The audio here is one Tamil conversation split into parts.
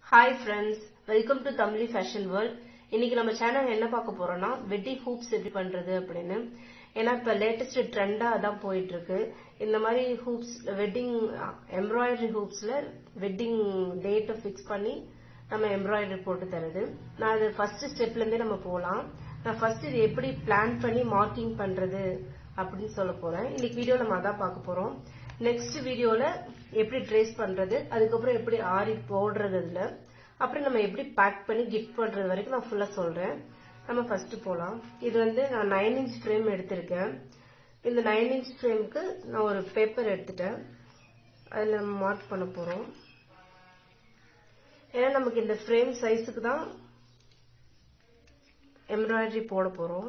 hi friends welcome to Tamizhi fashion world இன்னைக்கு நம்ம சேனல் என்ன பார்க்க போறோம்னா வெட்டிங் ஹூப்ஸ் எப்படி பண்றது அப்படின்னு ஏன்னா இப்ப லேட்டஸ்ட் ட்ரெண்டா அதான் போயிட்டு இருக்கு இந்த மாதிரி ஹூப்ஸ் வெட்டிங் எம்ப்ராய்டரி ஹூப்ஸ்ல வெட்டிங் டேட்டை ஃபிக்ஸ் பண்ணி நம்ம எம்ப்ராய்டரி போட்டு தருது நான் அது ஃபர்ஸ்ட் ஸ்டெப்ல இருந்தே நம்ம போகலாம் நான் ஃபர்ஸ்ட் இது எப்படி பிளான் பண்ணி மார்க்கிங் பண்றது அப்படின்னு சொல்ல போறேன் இன்னைக்கு வீடியோ நம்ம அதான் பார்க்க போறோம் நெக்ஸ்ட் வீடியோல எப்படி ட்ரேஸ் பண்றது அதுக்கப்புறம் எப்படி ஆரி போடுறது அதுல அப்புறம் நம்ம எப்படி பேக் பண்ணி கிஃப்ட் பண்றது வரைக்கும் நான் ஃபுல்லா சொல்றேன் நம்ம ஃபர்ஸ்ட் போலாம் இது வந்து நான் நைன் இன்ச் ஃப்ரேம் எடுத்திருக்கேன் இந்த நைன் இன்ச் ஃப்ரேமுக்கு நான் ஒரு பேப்பர் எடுத்துட்டேன் அதுல நம்ம மார்க் பண்ண போறோம் ஏன்னா நமக்கு இந்த ஃப்ரேம் சைஸுக்கு தான் எம்ப்ராய்டரி போட போறோம்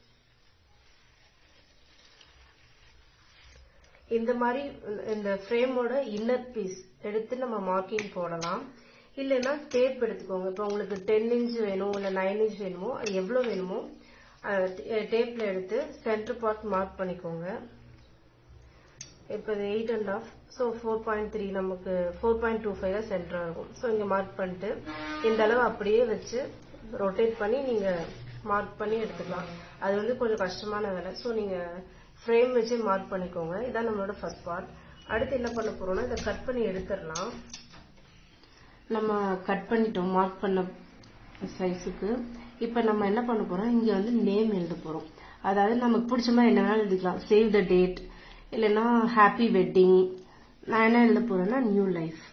இந்த மாதிரி இந்த ஃப்ரேமோட இன்னர் பீஸ் எடுத்து நம்ம மார்க்கிங் போடலாம் இல்லைன்னா டேப் எடுத்துக்கோங்க இப்போ உங்களுக்கு டென் இன்ச் வேணும் இல்லை நைன் இன்ச் வேணுமோ அது எவ்வளோ வேணுமோ டேப்ல எடுத்து சென்டர் பார்ட் மார்க் பண்ணிக்கோங்க இப்போ இது eight and half so four point three நமக்கு ஃபோர் பாயிண்ட் டூ ஃபைவ் தான் சென்டராக இருக்கும் ஸோ இங்கே மார்க் பண்ணிட்டு இந்த அளவு அப்படியே வச்சு ரொட்டேட் பண்ணி நீங்கள் மார்க் பண்ணி எடுத்துக்கலாம் அது வந்து கொஞ்சம் கஷ்டமான வேலை ஸோ நீங்கள் ஃப்ரேம் வச்சு மார்க் பண்ணிக்கோங்க இதான் நம்மளோட ஃபர்ஸ்ட் பார்ட் அடுத்து என்ன பண்ண போறோம்னா இதை கட் பண்ணி எடுத்துடலாம் நம்ம கட் பண்ணிட்டோம் மார்க் பண்ண சைஸுக்கு இப்போ நம்ம என்ன பண்ண போறோம் இங்க வந்து நேம் எழுத போறோம் அதாவது நமக்கு பிடிச்ச மாதிரி என்ன வேணாலும் எழுதிக்கலாம் சேவ் த டேட் இல்லைன்னா ஹாப்பி வெட்டிங் நான் என்ன எழுத போறேன்னா நியூ லைஃப்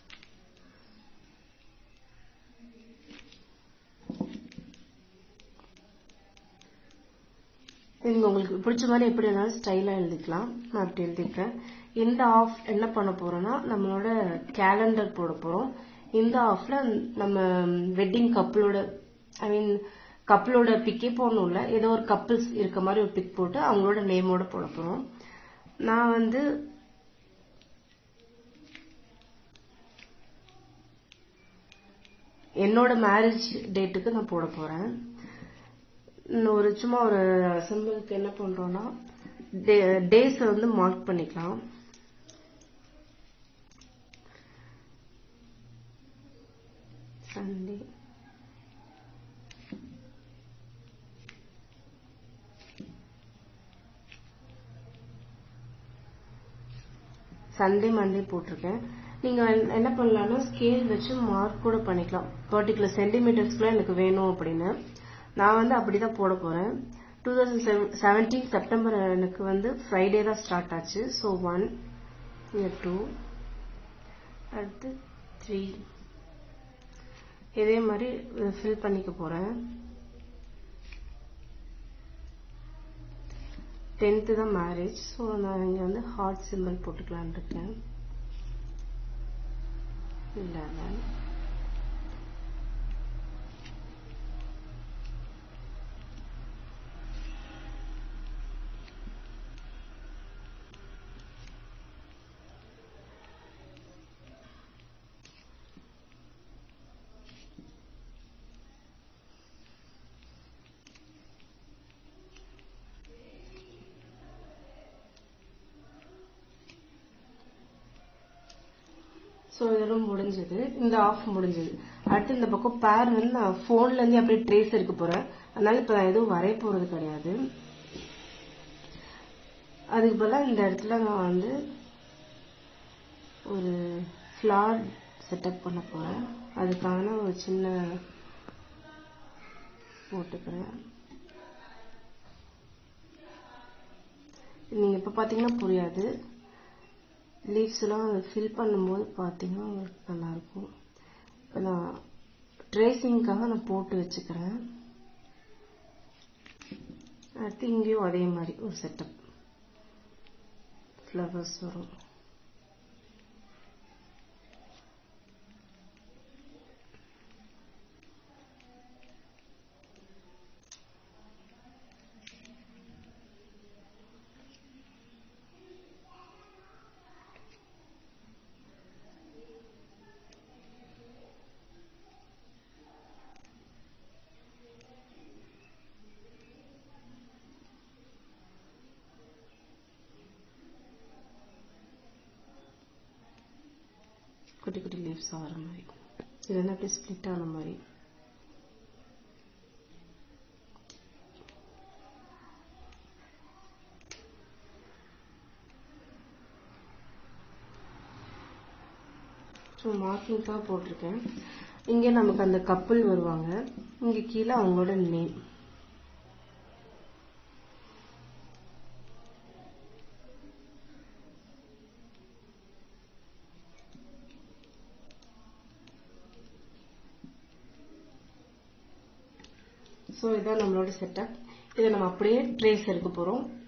நீங்க உங்களுக்கு பிடிச்ச மாதிரி எப்படி வேணாலும் ஸ்டைலா எழுதிக்கலாம் நான் அப்படி எழுதிக்கிறேன் இந்த ஆஃப் என்ன பண்ண போறோம்னா நம்மளோட கேலண்டர் போட போறோம் இந்த ஆஃப்ல நம்ம வெட்டிங் கப்பிளோட ஐ மீன் கப்பிளோட பிக்கே போடணும்ல ஏதோ ஒரு கப்பிள்ஸ் இருக்க மாதிரி ஒரு பிக் போட்டு அவங்களோட நேமோட போட போறோம் நான் வந்து என்னோட மேரேஜ் டேட்டுக்கு நான் போட போறேன் ஒரு சும்மா ஒரு சிம்பிளுக்கு என்ன பண்றோம்னா டேஸ் வந்து மார்க் பண்ணிக்கலாம் சண்டே சண்டே மண்டே போட்டிருக்கேன் நீங்க என்ன பண்ணலாம்னா ஸ்கேல் வச்சு மார்க் கூட பண்ணிக்கலாம் பர்டிகுலர் சென்டிமீட்டர்ஸ்க்குள்ள எனக்கு வேணும் அப்படின்னு நான் வந்து அப்படிதான் போட போறேன் டூ தௌசண்ட் செவன்டீன் செப்டம்பர் எனக்கு வந்து ஃப்ரைடே தான் ஸ்டார்ட் ஆச்சு ஸோ ஒன் டூ அடுத்து த்ரீ இதே மாதிரி ஃபில் பண்ணிக்க போறேன் டென்த்து தான் மேரேஜ் ஸோ நான் இங்கே வந்து ஹார்ட் சிம்பிள் போட்டுக்கலான் இருக்கேன் லெவன் ஸோ இதெல்லாம் முடிஞ்சது இந்த ஆஃப் முடிஞ்சது அடுத்து இந்த பக்கம் பேர் வந்து நான் ஃபோன்ல இருந்து அப்படியே ட்ரேஸ் எடுக்க போறேன் அதனால இப்போ நான் எதுவும் வரைய போறது கிடையாது அதுக்கு பதிலாக இந்த இடத்துல நான் வந்து ஒரு ஃப்ளார் செட்டப் பண்ண போறேன் அதுக்கான ஒரு சின்ன போட்டுக்கிறேன் நீங்க இப்ப பாத்தீங்கன்னா புரியாது லீவ்ஸ் எல்லாம் ஃபில் பண்ணும்போது பார்த்தீங்கன்னா உங்களுக்கு நல்லா இருக்கும் இப்போ நான் ட்ரேசிங்காக நான் போட்டு வச்சுக்கிறேன் அடுத்து இங்கேயும் அதே மாதிரி ஒரு செட்டப் ஃப்ளவர்ஸ் வரும் குட்டி குட்டி லீவ்ஸ் வர மாதிரி இது வந்து அப்படியே ஸ்ப்ளிட் ஆன மாதிரி ஸோ மார்க்கிங் தான் போட்டிருக்கேன் இங்கே நமக்கு அந்த கப்பல் வருவாங்க இங்கே கீழே அவங்களோட நேம் ஸோ இதான் நம்மளோட செட்டப் இதை நம்ம அப்படியே ட்ரேஸ் எடுக்க போகிறோம்